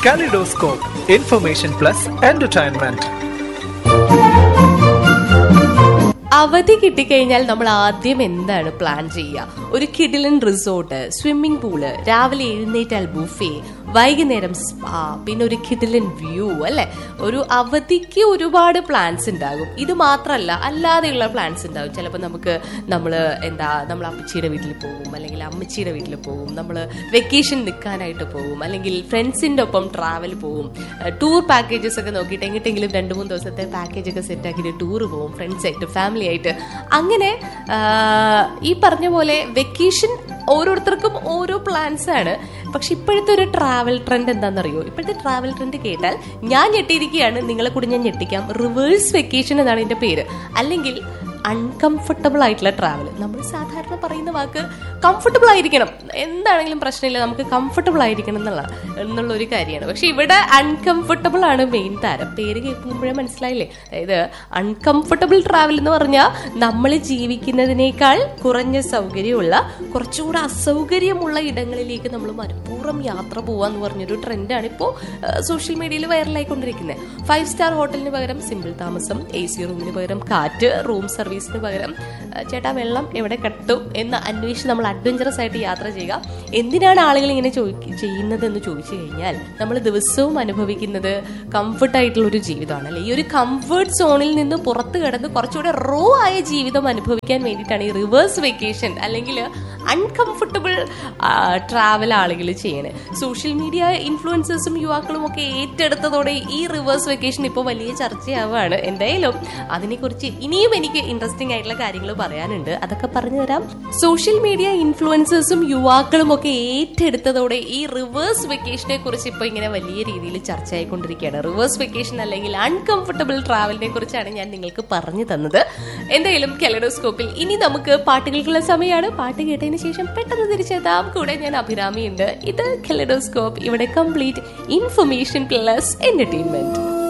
Kaleidoscope, information plus entertainment. അവധി കിട്ടിക്കഴിഞ്ഞാൽ നമ്മൾ ആദ്യം എന്താണ് പ്ലാൻ ചെയ്യുക ഒരു കിഡിലൻ റിസോർട്ട് സ്വിമ്മിംഗ് പൂള് രാവിലെ എഴുന്നേറ്റാൽ ബുഫേ വൈകുന്നേരം സ്പാ പിന്നെ ഒരു കിഡിലൻ വ്യൂ അല്ലെ ഒരു അവധിക്ക് ഒരുപാട് പ്ലാൻസ് ഉണ്ടാകും ഇത് മാത്രമല്ല അല്ലാതെയുള്ള പ്ലാൻസ് ഉണ്ടാകും ചിലപ്പോൾ നമുക്ക് നമ്മൾ എന്താ നമ്മൾ അമ്മച്ചിയുടെ വീട്ടിൽ പോകും അല്ലെങ്കിൽ അമ്മച്ചിയുടെ വീട്ടിൽ പോകും നമ്മൾ വെക്കേഷൻ നിൽക്കാനായിട്ട് പോകും അല്ലെങ്കിൽ ഫ്രണ്ട്സിൻ്റെ ഒപ്പം ട്രാവൽ പോകും ടൂർ പാക്കേജസ് ഒക്കെ നോക്കിയിട്ട് എങ്ങോട്ടെങ്കിലും രണ്ട് മൂന്ന് ദിവസത്തെ പാക്കേജ് ഒക്കെ സെറ്റ് ആക്കിയിട്ട് ടൂർ പോകും ഫ്രണ്ട്സ് ആയിട്ട് ഫാമിലി ആയിട്ട് അങ്ങനെ ആ, ഈ പറഞ്ഞ പോലെ വെക്കേഷൻ ഓരോരുത്തർക്കും ഓരോ പ്ലാൻസ് ആണ് പക്ഷെ ഇപ്പോഴത്തെ ഒരു ട്രാവൽ ട്രെൻഡ് എന്താണെന്നറിയോ ഇപ്പോഴത്തെ ട്രാവൽ ട്രെൻഡ് കേട്ടാൽ ഞാൻ ഞെട്ടിയിരിക്കുകയാണ് നിങ്ങളെ കൂടി ഞാൻ ഞെട്ടിക്കാം റിവേഴ്സ് വെക്കേഷൻ എന്നാണ് ഇതിന്റെ പേര് അല്ലെങ്കിൽ അൺകംഫർട്ടബിൾ ആയിട്ടുള്ള ട്രാവൽ നമ്മൾ സാധാരണ പറയുന്ന വാക്ക് കംഫർട്ടബിൾ ആയിരിക്കണം എന്താണെങ്കിലും പ്രശ്നമില്ല നമുക്ക് കംഫർട്ടബിൾ ആയിരിക്കണം എന്നുള്ള എന്നുള്ള ഒരു കാര്യമാണ് പക്ഷെ ഇവിടെ അൺകംഫർട്ടബിൾ ആണ് മെയിൻ താരം പേര് കേൾക്കുമ്പോഴേ മനസ്സിലായില്ലേ അതായത് അൺകംഫർട്ടബിൾ ട്രാവൽ എന്ന് പറഞ്ഞാൽ നമ്മൾ ജീവിക്കുന്നതിനേക്കാൾ കുറഞ്ഞ സൗകര്യമുള്ള കുറച്ചുകൂടെ അസൗകര്യമുള്ള ഇടങ്ങളിലേക്ക് നമ്മൾ മനഃപൂർവ്വം യാത്ര പോവാന്ന് പറഞ്ഞൊരു ട്രെൻഡാണ് ഇപ്പോൾ സോഷ്യൽ മീഡിയയിൽ വൈറലായിക്കൊണ്ടിരിക്കുന്നത് ഫൈവ് സ്റ്റാർ ഹോട്ടലിന് പകരം സിമ്പിൾ താമസം എ സി റൂമിന് പകരം കാറ്റ് റൂം സർവീസിന് പകരം ആ, ചേട്ടാ വെള്ളം എവിടെ കെട്ടും എന്ന് അന്വേഷിച്ച് നമ്മൾ അഡ്വഞ്ചറസ് ആയിട്ട് യാത്ര ചെയ്യുക എന്തിനാണ് ആളുകൾ ഇങ്ങനെ ചോദിക്ക- ചെയ്യുന്നത് എന്ന് ചോദിച്ചു കഴിഞ്ഞാൽ നമ്മൾ ദിവസവും അനുഭവിക്കുന്നത് കംഫർട്ട് ആയിട്ടുള്ള ഒരു ജീവിതമാണ് അല്ലെ ഈ ഒരു കംഫർട്ട് സോണിൽ നിന്ന് പുറത്ത് കിടന്ന് കുറച്ചുകൂടെ റോ ആയ ജീവിതം അനുഭവിക്കാൻ വേണ്ടിയിട്ടാണ് ഈ റിവേഴ്സ് വെക്കേഷൻ അല്ലെങ്കിൽ അൺകംഫർട്ടബിൾ ട്രാവൽ ആളുകൾ ചെയ്യണത് സോഷ്യൽ മീഡിയ ഇൻഫ്ലുവൻസേഴ്സും യുവാക്കളും ഒക്കെ ഏറ്റെടുത്തതോടെ ഈ റിവേഴ്സ് വെക്കേഷൻ ഇപ്പോൾ വലിയ ചർച്ചയാവുകയാണ് എന്തായാലും അതിനെക്കുറിച്ച് ഇനിയും എനിക്ക് ഇൻട്രസ്റ്റിംഗ് ആയിട്ടുള്ള കാര്യങ്ങൾ പറയാനുണ്ട് അതൊക്കെ പറഞ്ഞു തരാം സോഷ്യൽ മീഡിയ ഇൻഫ്ലുവൻസേഴ്സും യുവാക്കളും ഒക്കെ ഏറ്റെടുത്തതോടെ ഈ റിവേഴ്സ് വെക്കേഷനെ കുറിച്ച് ഇപ്പോൾ ഇങ്ങനെ വലിയ രീതിയിൽ ചർച്ചയായിക്കൊണ്ടിരിക്കുകയാണ് റിവേഴ്സ് വെക്കേഷൻ അല്ലെങ്കിൽ അൺകംഫർട്ടബിൾ ട്രാവലിനെ കുറിച്ചാണ് ഞാൻ നിങ്ങൾക്ക് പറഞ്ഞു തന്നത് എന്തായാലും കെലഡോസ്കോപ്പിൽ ഇനി നമുക്ക് പാട്ടുകൾക്കുള്ള സമയമാണ് പാട്ട് കേട്ടതിന് ശേഷം പെട്ടെന്ന് തിരിച്ചെത്താം കൂടെ ഞാൻ അഭിരാമിയുണ്ട് ഇത് കെലഡോസ്കോപ്പ് ഇവിടെ കംപ്ലീറ്റ് ഇൻഫർമേഷൻ പ്ലസ് എന്റർടൈൻമെന്റ്